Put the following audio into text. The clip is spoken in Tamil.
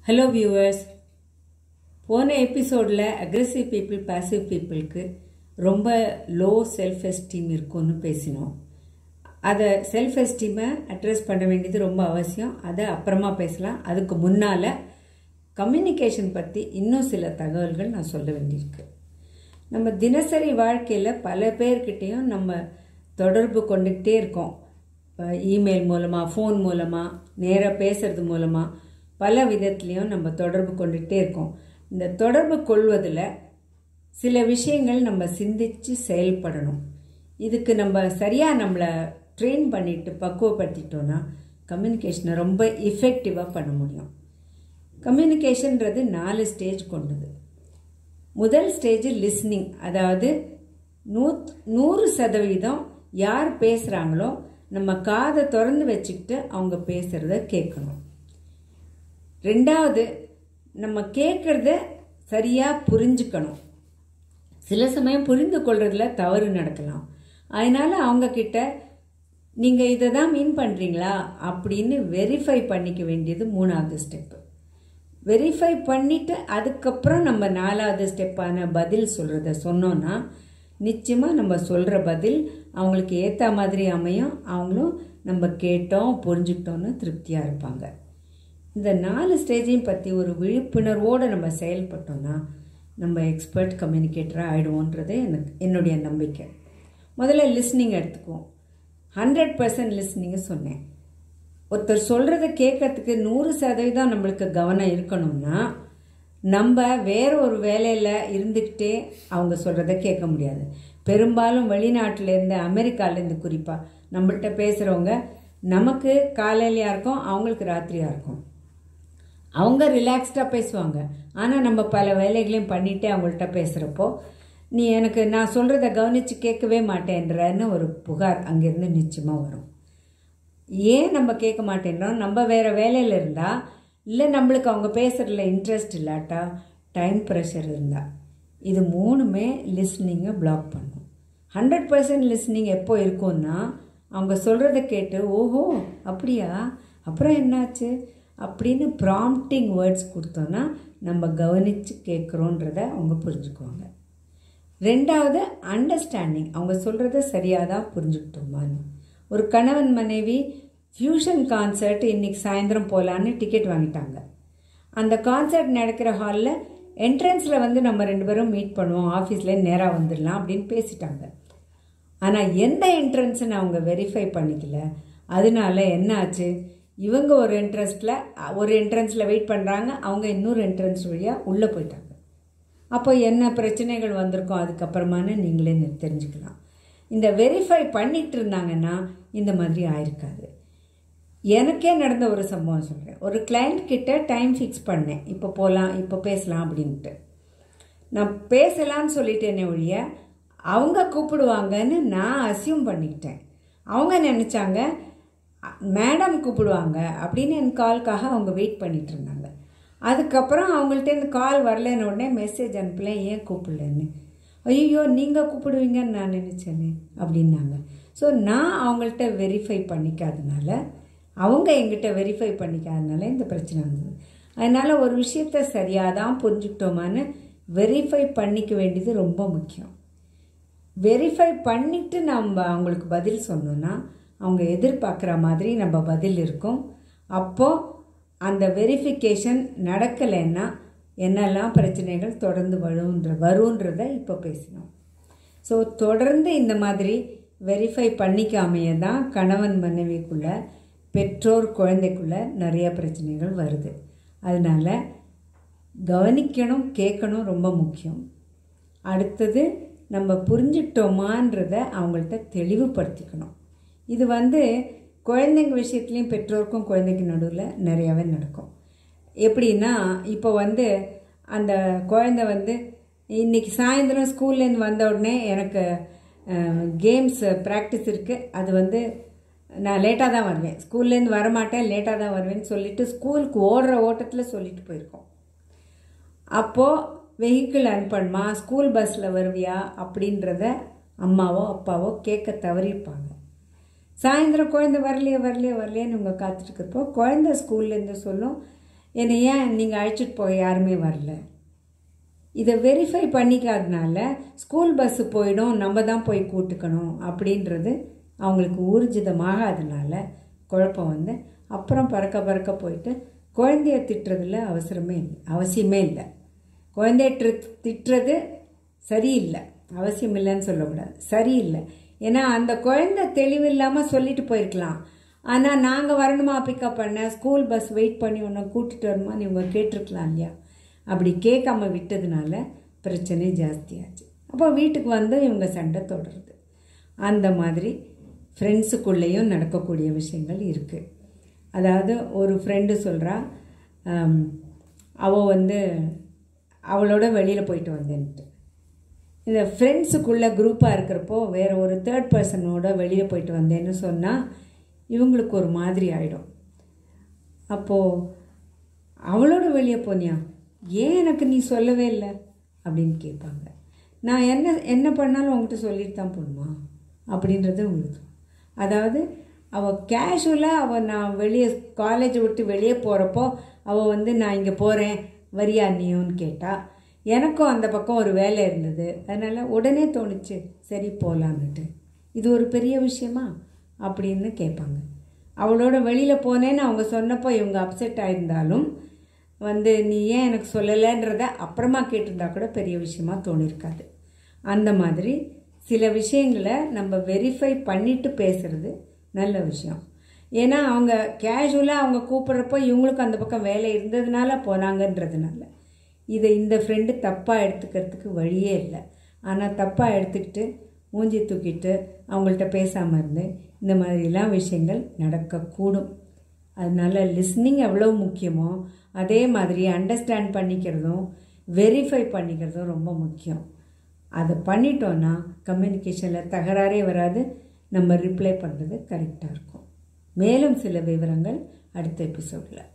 ஹலோ வியூவர்ஸ் போன எபிசோடில் அக்ரெசிவ் பீப்புள் பாசிவ் பீப்புளுக்கு ரொம்ப லோ செல்ஃப் எஸ்டீம் இருக்கும்னு பேசினோம் அதை செல்ஃப் எஸ்டீமை அட்ரஸ் பண்ண வேண்டியது ரொம்ப அவசியம் அதை அப்புறமா பேசலாம் அதுக்கு முன்னால் கம்யூனிகேஷன் பற்றி இன்னும் சில தகவல்கள் நான் சொல்ல வேண்டியிருக்கு நம்ம தினசரி வாழ்க்கையில் பல பேர்கிட்டையும் நம்ம தொடர்பு கொண்டுக்கிட்டே இருக்கோம் இமெயில் மூலமாக ஃபோன் மூலமாக நேராக பேசுறது மூலமாக பல விதத்துலேயும் நம்ம தொடர்பு கொண்டுகிட்டே இருக்கோம் இந்த தொடர்பு கொள்வதில் சில விஷயங்கள் நம்ம சிந்தித்து செயல்படணும் இதுக்கு நம்ம சரியாக நம்மளை ட்ரெயின் பண்ணிட்டு பக்குவப்படுத்திட்டோன்னா கம்யூனிகேஷனை ரொம்ப இஃபெக்டிவாக பண்ண முடியும் கம்யூனிகேஷன்றது நாலு ஸ்டேஜ் கொண்டது முதல் ஸ்டேஜ் லிஸ்னிங் அதாவது நூத் நூறு சதவீதம் யார் பேசுகிறாங்களோ நம்ம காதை திறந்து வச்சுக்கிட்டு அவங்க பேசுகிறத கேட்கணும் ரெண்டாவது நம்ம கேட்குறத சரியாக புரிஞ்சுக்கணும் சில சமயம் புரிந்து கொள்றதுல தவறு நடக்கலாம் அதனால அவங்கக்கிட்ட நீங்கள் இதை தான் மீன் பண்ணுறீங்களா அப்படின்னு வெரிஃபை பண்ணிக்க வேண்டியது மூணாவது ஸ்டெப்பு வெரிஃபை பண்ணிவிட்டு அதுக்கப்புறம் நம்ம நாலாவது ஸ்டெப்பான பதில் சொல்கிறத சொன்னோன்னா நிச்சயமாக நம்ம சொல்கிற பதில் அவங்களுக்கு ஏற்ற மாதிரி அமையும் அவங்களும் நம்ம கேட்டோம் புரிஞ்சுக்கிட்டோன்னு திருப்தியாக இருப்பாங்க இந்த நாலு ஸ்டேஜையும் பற்றி ஒரு விழிப்புணர்வோடு நம்ம செயல்பட்டோம்னா நம்ம எக்ஸ்பர்ட் கம்யூனிகேட்டராக ஆகிடுவோன்றது எனக்கு என்னுடைய நம்பிக்கை முதல்ல லிஸ்னிங் எடுத்துக்குவோம் ஹண்ட்ரட் பர்சன்ட் லிஸ்னிங்கு சொன்னேன் ஒருத்தர் சொல்கிறத கேட்கறதுக்கு நூறு சதவீதம் நம்மளுக்கு கவனம் இருக்கணும்னா நம்ம வேற ஒரு வேலையில் இருந்துக்கிட்டே அவங்க சொல்கிறத கேட்க முடியாது பெரும்பாலும் வெளிநாட்டிலேருந்து அமெரிக்காலேருந்து குறிப்பாக நம்மள்கிட்ட பேசுகிறவங்க நமக்கு காலையிலையாக இருக்கும் அவங்களுக்கு ராத்திரியாக இருக்கும் அவங்க ரிலாக்ஸ்டாக பேசுவாங்க ஆனால் நம்ம பல வேலைகளையும் பண்ணிகிட்டே அவங்கள்ட்ட பேசுகிறப்போ நீ எனக்கு நான் சொல்கிறத கவனித்து கேட்கவே மாட்டேன்றன்னு ஒரு புகார் அங்கேருந்து நிச்சயமாக வரும் ஏன் நம்ம கேட்க மாட்டேன்றோம் நம்ம வேறு வேலையில் இருந்தால் இல்லை நம்மளுக்கு அவங்க பேசுகிறதுல இன்ட்ரெஸ்ட் இல்லாட்டா டைம் ப்ரெஷர் இருந்தால் இது மூணுமே லிஸ்னிங்கை பிளாக் பண்ணும் ஹண்ட்ரட் பர்சன்ட் லிஸ்னிங் எப்போ இருக்கும்னா அவங்க சொல்கிறத கேட்டு ஓஹோ அப்படியா அப்புறம் என்னாச்சு அப்படின்னு ப்ராம்ப்டிங் வேர்ட்ஸ் கொடுத்தோன்னா நம்ம கவனித்து கேட்குறோன்றத அவங்க புரிஞ்சுக்குவாங்க ரெண்டாவது அண்டர்ஸ்டாண்டிங் அவங்க சொல்கிறத சரியாக தான் புரிஞ்சுக்கிட்டோமான்னு ஒரு கணவன் மனைவி ஃப்யூஷன் கான்சர்ட் இன்றைக்கி சாயந்தரம் போகலான்னு டிக்கெட் வாங்கிட்டாங்க அந்த கான்சர்ட் நடக்கிற ஹாலில் என்ட்ரன்ஸில் வந்து நம்ம ரெண்டு பேரும் மீட் பண்ணுவோம் ஆஃபீஸில் நேராக வந்துடலாம் அப்படின்னு பேசிட்டாங்க ஆனால் எந்த என்ட்ரன்ஸ்னு அவங்க வெரிஃபை பண்ணிக்கல அதனால என்ன ஆச்சு இவங்க ஒரு என்ட்ரன்ஸில் ஒரு என்ட்ரன்ஸில் வெயிட் பண்ணுறாங்க அவங்க இன்னொரு என்ட்ரன்ஸ் வழியாக உள்ளே போயிட்டாங்க அப்போ என்ன பிரச்சனைகள் வந்திருக்கோம் அதுக்கப்புறமானு நீங்களே தெரிஞ்சுக்கலாம் இந்த வெரிஃபை பண்ணிட்டு இருந்தாங்கன்னா இந்த மாதிரி ஆயிருக்காது எனக்கே நடந்த ஒரு சம்பவம் சொல்கிறேன் ஒரு கிளைண்ட் கிட்ட டைம் ஃபிக்ஸ் பண்ணேன் இப்போ போகலாம் இப்போ பேசலாம் அப்படின்ட்டு நான் பேசலான்னு சொல்லிட்டேனே ஒழிய அவங்க கூப்பிடுவாங்கன்னு நான் அசியூம் பண்ணிக்கிட்டேன் அவங்க நினச்சாங்க மேடம் கூப்பிடுவாங்க அப்படின்னு என் கால்க்காக அவங்க வெயிட் பண்ணிட்டு இருந்தாங்க அதுக்கப்புறம் அவங்கள்ட்ட இந்த கால் வரலன்னு உடனே மெசேஜ் அனுப்பல ஏன் கூப்பிடலன்னு ஐயோ நீங்கள் கூப்பிடுவீங்கன்னு நான் நினச்சேனே அப்படின்னாங்க ஸோ நான் அவங்கள்ட்ட வெரிஃபை பண்ணிக்காதனால அவங்க எங்கிட்ட வெரிஃபை பண்ணிக்காதனால இந்த பிரச்சனை வந்தது அதனால் ஒரு விஷயத்த சரியாக தான் புரிஞ்சுக்கிட்டோமான்னு வெரிஃபை பண்ணிக்க வேண்டியது ரொம்ப முக்கியம் வெரிஃபை பண்ணிவிட்டு நம்ம அவங்களுக்கு பதில் சொன்னோன்னா அவங்க எதிர்பார்க்குற மாதிரி நம்ம பதில் இருக்கும் அப்போது அந்த வெரிஃபிகேஷன் நடக்கலைன்னா என்னெல்லாம் பிரச்சனைகள் தொடர்ந்து வருன்ற வருன்றத இப்போ பேசினோம் ஸோ தொடர்ந்து இந்த மாதிரி வெரிஃபை பண்ணிக்காமையே தான் கணவன் மனைவிக்குள்ள பெற்றோர் குழந்தைக்குள்ள நிறைய பிரச்சனைகள் வருது அதனால் கவனிக்கணும் கேட்கணும் ரொம்ப முக்கியம் அடுத்தது நம்ம புரிஞ்சுக்கிட்டோமான்றத அவங்கள்ட்ட தெளிவுபடுத்திக்கணும் இது வந்து குழந்தைங்க விஷயத்துலேயும் பெற்றோருக்கும் குழந்தைக்கு நடுவில் நிறையாவே நடக்கும் எப்படின்னா இப்போ வந்து அந்த குழந்தை வந்து இன்றைக்கி சாயந்தரம் ஸ்கூல்லேருந்து வந்த உடனே எனக்கு கேம்ஸ் ப்ராக்டிஸ் இருக்குது அது வந்து நான் லேட்டாக தான் வருவேன் ஸ்கூல்லேருந்து வரமாட்டேன் லேட்டாக தான் வருவேன்னு சொல்லிவிட்டு ஸ்கூலுக்கு ஓடுற ஓட்டத்தில் சொல்லிட்டு போயிருக்கோம் அப்போது வெஹிக்கிள் அனுப்பணுமா ஸ்கூல் பஸ்ஸில் வருவியா அப்படின்றத அம்மாவோ அப்பாவோ கேட்க தவறியிருப்பாங்க சாயந்தரம் குழந்தை வரலையே வரலையே வரலையேன்னு உங்கள் காத்துட்ருக்கப்போ குழந்தை ஸ்கூல்லேருந்து சொல்லும் என்னை ஏன் நீங்கள் அழைச்சிட்டு போக யாருமே வரல இதை வெரிஃபை பண்ணிக்காதனால ஸ்கூல் பஸ்ஸு போயிடும் நம்ம தான் போய் கூட்டுக்கணும் அப்படின்றது அவங்களுக்கு ஊர்ஜிதமாகாதனால குழப்பம் வந்து அப்புறம் பறக்க பறக்க போயிட்டு குழந்தைய திட்டுறதுல அவசரமே இல்லை அவசியமே இல்லை குழந்தைய ட்ரு- திட்டுறது சரியில்லை அவசியம் இல்லைன்னு சொல்லக்கூடாது சரியில்லை ஏன்னா அந்த குழந்தை தெளிவில்லாமல் சொல்லிட்டு போயிருக்கலாம் ஆனால் நாங்கள் வரணுமா பிக்கப் பண்ண ஸ்கூல் பஸ் வெயிட் பண்ணி உன்னை கூட்டிட்டு வரணுமான்னு இவங்க கேட்டிருக்கலாம் இல்லையா அப்படி கேட்காம விட்டதுனால பிரச்சனை ஜாஸ்தியாச்சு அப்போ வீட்டுக்கு வந்து இவங்க சண்டை தொடருது அந்த மாதிரி ஃப்ரெண்ட்ஸுக்குள்ளேயும் நடக்கக்கூடிய விஷயங்கள் இருக்குது அதாவது ஒரு ஃப்ரெண்டு சொல்கிறா அவள் வந்து அவளோட வெளியில் போயிட்டு வந்தேன்ட்டு இந்த ஃப்ரெண்ட்ஸுக்குள்ளே குரூப்பாக இருக்கிறப்போ வேறு ஒரு தேர்ட் பர்சனோட வெளியே போயிட்டு வந்தேன்னு சொன்னால் இவங்களுக்கு ஒரு மாதிரி ஆகிடும் அப்போது அவளோட வெளியே போனியா ஏன் எனக்கு நீ சொல்லவே இல்லை அப்படின்னு கேட்பாங்க நான் என்ன என்ன பண்ணாலும் உங்ககிட்ட சொல்லிட்டு தான் போகணுமா அப்படின்றது உங்களுக்கு தோணும். அதாவது அவள் கேஷுவலாக அவள் நான் வெளியே காலேஜை விட்டு வெளியே போகிறப்போ அவள் வந்து நான் இங்கே போகிறேன் வரியா நீயும்னு கேட்டா எனக்கும் அந்த பக்கம் ஒரு வேலை இருந்தது அதனால் உடனே தோணுச்சு சரி போகலான்னுட்டு இது ஒரு பெரிய விஷயமா அப்படின்னு கேட்பாங்க அவளோட வெளியில் போனேன்னு அவங்க சொன்னப்போ இவங்க அப்செட் ஆயிருந்தாலும் வந்து நீ ஏன் எனக்கு சொல்லலைன்றத அப்புறமா கேட்டிருந்தா கூட பெரிய விஷயமா தோணிருக்காது அந்த மாதிரி சில விஷயங்களை நம்ம வெரிஃபை பண்ணிட்டு பேசுறது நல்ல விஷயம் ஏன்னா அவங்க கேஷுவலாக அவங்க கூப்பிட்றப்போ இவங்களுக்கும் அந்த பக்கம் வேலை இருந்ததுனால போனாங்கன்றதுனால இதை இந்த ஃப்ரெண்டு தப்பாக எடுத்துக்கிறதுக்கு வழியே இல்லை ஆனால் தப்பாக எடுத்துக்கிட்டு மூஞ்சி தூக்கிட்டு அவங்கள்ட்ட பேசாமல் இருந்து இந்த மாதிரிலாம் விஷயங்கள் நடக்கக்கூடும் அதனால லிஸ்னிங் எவ்வளோ முக்கியமோ அதே மாதிரி அண்டர்ஸ்டாண்ட் பண்ணிக்கிறதும் வெரிஃபை பண்ணிக்கிறதும் ரொம்ப முக்கியம் அதை பண்ணிட்டோன்னா கம்யூனிகேஷனில் தகராறே வராது நம்ம ரிப்ளை பண்ணுறது கரெக்டாக இருக்கும் மேலும் சில விவரங்கள் அடுத்த எபிசோடில்